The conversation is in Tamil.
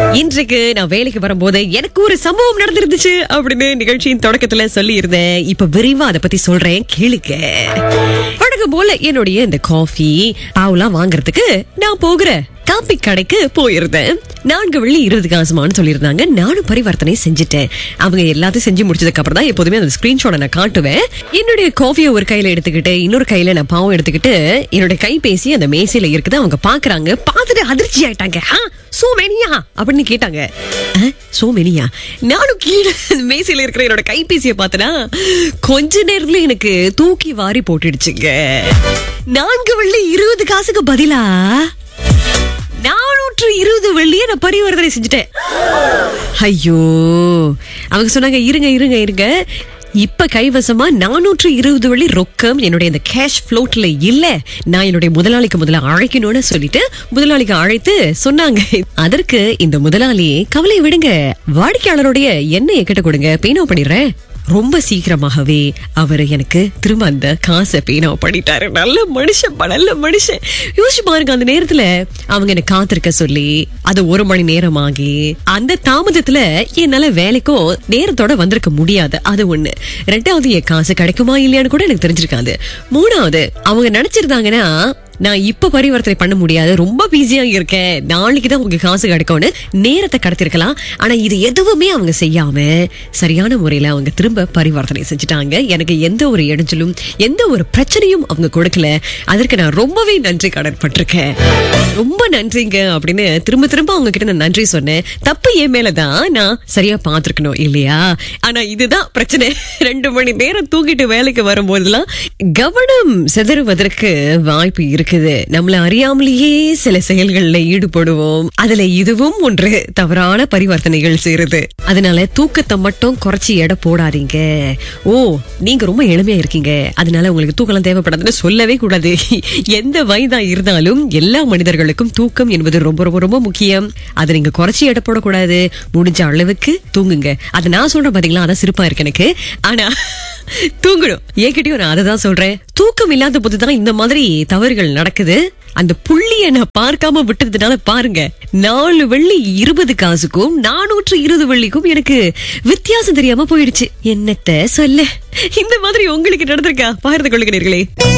இன்றைக்கு நான் வேலைக்கு வரும்போது எனக்கு ஒரு சம்பவம் நடந்திருந்துச்சு அப்படின்னு நிகழ்ச்சியின் தொடக்கத்துல சொல்லி இருந்தேன் இப்ப விரிவா அதை பத்தி சொல்றேன் கேளுங்க வழக்கம் போல என்னுடைய இந்த காஃபி பாவுலாம் வாங்குறதுக்கு நான் போகிறேன் காப்பி கடைக்கு போயிருந்தேன் நான்கு வெள்ளி இருபது காசுமான்னு சொல்லியிருந்தாங்க நானும் பரிவர்த்தனை செஞ்சுட்டேன் அவங்க எல்லாத்தையும் செஞ்சு முடிச்சதுக்கு அப்புறம் தான் எப்போதுமே அந்த ஸ்கிரீன்ஷாட்டை நான் காட்டுவேன் என்னுடைய காஃபியை ஒரு கையில எடுத்துக்கிட்டு இன்னொரு கையில நான் பாவம் எடுத்துக்கிட்டு என்னுடைய கைபேசி அந்த மேசையில இருக்குது அவங்க பாக்குறாங்க பார்த்துட்டு அதிர்ச்சி ஆயிட்டாங்க சோ மெனியா அப்படின்னு கேட்டாங்க சோ மெனியா நானும் கீழே மேசையில இருக்கிற என்னோட கைபேசியை பார்த்தனா கொஞ்ச நேரத்துல எனக்கு தூக்கி வாரி போட்டுடுச்சுங்க நான்கு வெள்ளி இருபது காசுக்கு பதிலா நானூற்று இருபது வெள்ளியை நான் பரிவர்த்தனை செஞ்சுட்டேன் ஐயோ அவங்க சொன்னாங்க இருங்க இருங்க இருங்க இப்ப கைவசமா நானூற்று இருபது வெள்ளி ரொக்கம் என்னுடைய இந்த கேஷ் ஃப்ளோட்ல இல்ல நான் என்னுடைய முதலாளிக்கு முதல்ல அழைக்கணும்னு சொல்லிட்டு முதலாளிக்கு அழைத்து சொன்னாங்க அதற்கு இந்த முதலாளி கவலை விடுங்க வாடிக்கையாளருடைய எண்ணெய் கிட்ட கொடுங்க பேனோ பண்ணிடுறேன் ரொம்ப சீக்கிரமாகவே அவர் எனக்கு திரும்ப அந்த காசை பேனா பண்ணிட்டாரு நல்ல மனுஷன் நல்ல மனுஷன் யோசிச்சு பாருங்க அந்த நேரத்துல அவங்க என்ன காத்திருக்க சொல்லி அது ஒரு மணி நேரமாகி அந்த தாமதத்துல என்னால வேலைக்கும் நேரத்தோட வந்திருக்க முடியாது அது ஒண்ணு ரெண்டாவது என் காசு கிடைக்குமா இல்லையான்னு கூட எனக்கு தெரிஞ்சிருக்காது மூணாவது அவங்க நினைச்சிருந்தாங்கன்னா நான் இப்ப பரிவர்த்தனை பண்ண முடியாது ரொம்ப பிஸியா இருக்கேன் நாளைக்கு தான் உங்களுக்கு காசு கிடைக்கும்னு நேரத்தை கடத்திருக்கலாம் ஆனா இது எதுவுமே அவங்க செய்யாம சரியான முறையில அவங்க திரும்ப பரிவர்த்தனை செஞ்சுட்டாங்க எனக்கு எந்த ஒரு இடைஞ்சலும் எந்த ஒரு பிரச்சனையும் அவங்க கொடுக்கல அதற்கு நான் ரொம்பவே நன்றி கடன்பட்டிருக்கேன் ரொம்ப நன்றிங்க அப்படின்னு திரும்ப திரும்ப அவங்க கிட்ட நான் நன்றி சொன்னேன் தப்பு என் மேலதான் நான் சரியா பார்த்திருக்கணும் இல்லையா ஆனா இதுதான் பிரச்சனை ரெண்டு மணி நேரம் தூங்கிட்டு வேலைக்கு வரும்போதெல்லாம் கவனம் செதறுவதற்கு வாய்ப்பு இருக்குது நம்மள அறியாமலேயே சில செயல்கள்ல ஈடுபடுவோம் அதுல இதுவும் ஒன்று தவறான பரிவர்த்தனைகள் செய்யறது அதனால தூக்கத்தை மட்டும் குறைச்சி எடை போடாதீங்க ஓ நீங்க ரொம்ப எளிமையா இருக்கீங்க அதனால உங்களுக்கு தூக்கம் தேவைப்படாதுன்னு சொல்லவே கூடாது எந்த வயதா இருந்தாலும் எல்லா மனிதர்களுக்கும் தூக்கம் என்பது ரொம்ப ரொம்ப ரொம்ப முக்கியம் அதை நீங்க குறைச்சி எடை போடக்கூடாது முடிஞ்ச அளவுக்கு தூங்குங்க அதை நான் சொல்றேன் பாத்தீங்களா அதான் சிறப்பா இருக்கு எனக்கு ஆனா தூங்கணும் ஏகிட்டயும் நான் அதை தான் சொல்றேன் தூக்கம் இல்லாத போதுதான் இந்த மாதிரி தவறுகள் நடக்குது அந்த புள்ளிய நான் பார்க்காம விட்டதுனால பாருங்க நாலு வெள்ளி இருபது காசுக்கும் நானூற்று இருபது வெள்ளிக்கும் எனக்கு வித்தியாசம் தெரியாம போயிடுச்சு என்னத்த சொல்ல இந்த மாதிரி உங்களுக்கு நடந்திருக்கா பகிர்ந்து கொள்ளுகிறீர்களே